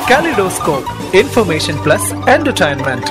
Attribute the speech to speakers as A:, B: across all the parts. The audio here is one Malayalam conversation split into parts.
A: Kaleidoscope, information plus entertainment.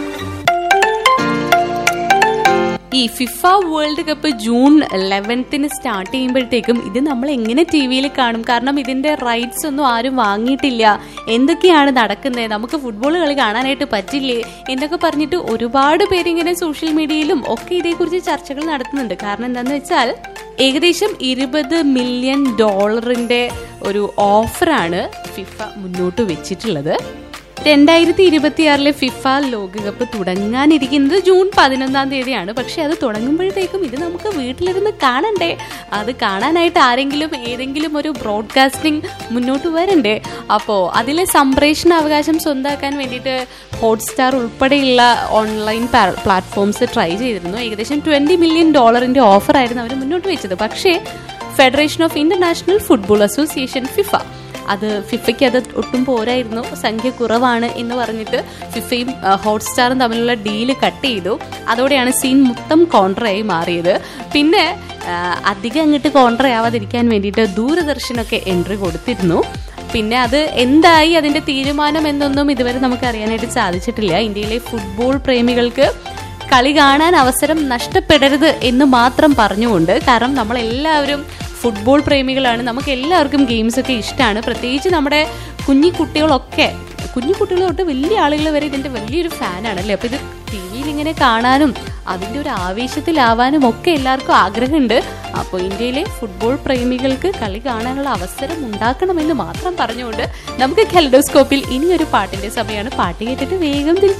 B: ഈ ഫിഫ വേൾഡ് കപ്പ് ജൂൺ ലെവൻത്തിന് സ്റ്റാർട്ട് ചെയ്യുമ്പോഴത്തേക്കും ഇത് നമ്മൾ എങ്ങനെ ടി വിയിൽ കാണും കാരണം ഇതിന്റെ റൈറ്റ്സ് ഒന്നും ആരും വാങ്ങിയിട്ടില്ല എന്തൊക്കെയാണ് നടക്കുന്നത് നമുക്ക് ഫുട്ബോൾ കളി കാണാനായിട്ട് പറ്റില്ലേ എന്നൊക്കെ പറഞ്ഞിട്ട് ഒരുപാട് പേര് ഇങ്ങനെ സോഷ്യൽ മീഡിയയിലും ഒക്കെ ഇതേക്കുറിച്ച് ചർച്ചകൾ നടത്തുന്നുണ്ട് കാരണം എന്താണെന്ന് വെച്ചാൽ ഏകദേശം ഇരുപത് മില്യൺ ഡോളറിന്റെ ഒരു ഓഫറാണ് ഫിഫ മുന്നോട്ട് വെച്ചിട്ടുള്ളത് രണ്ടായിരത്തി ഇരുപത്തിയാറിലെ ഫിഫ ലോകകപ്പ് തുടങ്ങാനിരിക്കുന്നത് ജൂൺ പതിനൊന്നാം തീയതിയാണ് പക്ഷെ അത് തുടങ്ങുമ്പോഴത്തേക്കും ഇത് നമുക്ക് വീട്ടിലിരുന്ന് കാണണ്ടേ അത് കാണാനായിട്ട് ആരെങ്കിലും ഏതെങ്കിലും ഒരു ബ്രോഡ്കാസ്റ്റിംഗ് മുന്നോട്ട് വരണ്ടേ അപ്പോൾ അതിലെ സംപ്രേഷണ അവകാശം സ്വന്തമാക്കാൻ വേണ്ടിയിട്ട് ഹോട്ട്സ്റ്റാർ ഉൾപ്പെടെയുള്ള ഓൺലൈൻ പ്ലാറ്റ്ഫോംസ് ട്രൈ ചെയ്തിരുന്നു ഏകദേശം ട്വന്റി മില്യൺ ഡോളറിന്റെ ഓഫർ ആയിരുന്നു അവർ മുന്നോട്ട് വെച്ചത് പക്ഷേ federation of international football association FIFA അത് ഫിഫയ്ക്ക് അത് ഒട്ടും പോരായിരുന്നു സംഖ്യ കുറവാണ് എന്ന് പറഞ്ഞിട്ട് ഫിഫയും ആ, ഹോട്ട്സ്റ്റാറും തമ്മിലുള്ള ഡീല് കട്ട് ചെയ്തു അതോടെയാണ് സീൻ മൊത്തം കോൺട്രയായി മാറിയത് പിന്നെ ആ, അധികം അങ്ങോട്ട് കോൺട്ര ആവാതിരിക്കാൻ വേണ്ടിയിട്ട് ദൂരദർശനൊക്കെ എൻട്രി കൊടുത്തിരുന്നു പിന്നെ അത് എന്തായി അതിന്റെ തീരുമാനം എന്നൊന്നും ഇതുവരെ നമുക്ക് അറിയാനായിട്ട് സാധിച്ചിട്ടില്ല ഇന്ത്യയിലെ ഫുട്ബോൾ പ്രേമികൾക്ക് കളി കാണാൻ അവസരം നഷ്ടപ്പെടരുത് എന്ന് മാത്രം പറഞ്ഞുകൊണ്ട് കാരണം നമ്മൾ എല്ലാവരും ഫുട്ബോൾ പ്രേമികളാണ് നമുക്ക് എല്ലാവർക്കും ഗെയിംസ് ഒക്കെ ഇഷ്ടമാണ് പ്രത്യേകിച്ച് നമ്മുടെ കുഞ്ഞി കുട്ടികളൊക്കെ കുഞ്ഞു കുട്ടികൾ തൊട്ട് വലിയ ആളുകൾ വരെ ഇതിന്റെ വലിയൊരു ഫാനാണ് അല്ലേ അപ്പൊ ഇത് ടി വിയിൽ ഇങ്ങനെ കാണാനും അതിന്റെ ഒരു ആവേശത്തിലാവാനും ഒക്കെ എല്ലാവർക്കും ആഗ്രഹമുണ്ട് അപ്പോൾ ഇന്ത്യയിലെ ഫുട്ബോൾ പ്രേമികൾക്ക് കളി കാണാനുള്ള അവസരം ഉണ്ടാക്കണമെന്ന് മാത്രം പറഞ്ഞുകൊണ്ട് നമുക്ക് കെലഡോസ്കോപ്പിൽ ഇനിയൊരു പാട്ടിന്റെ സമയമാണ് പാട്ട് കേട്ടിട്ട് വേഗം തിരിച്ചു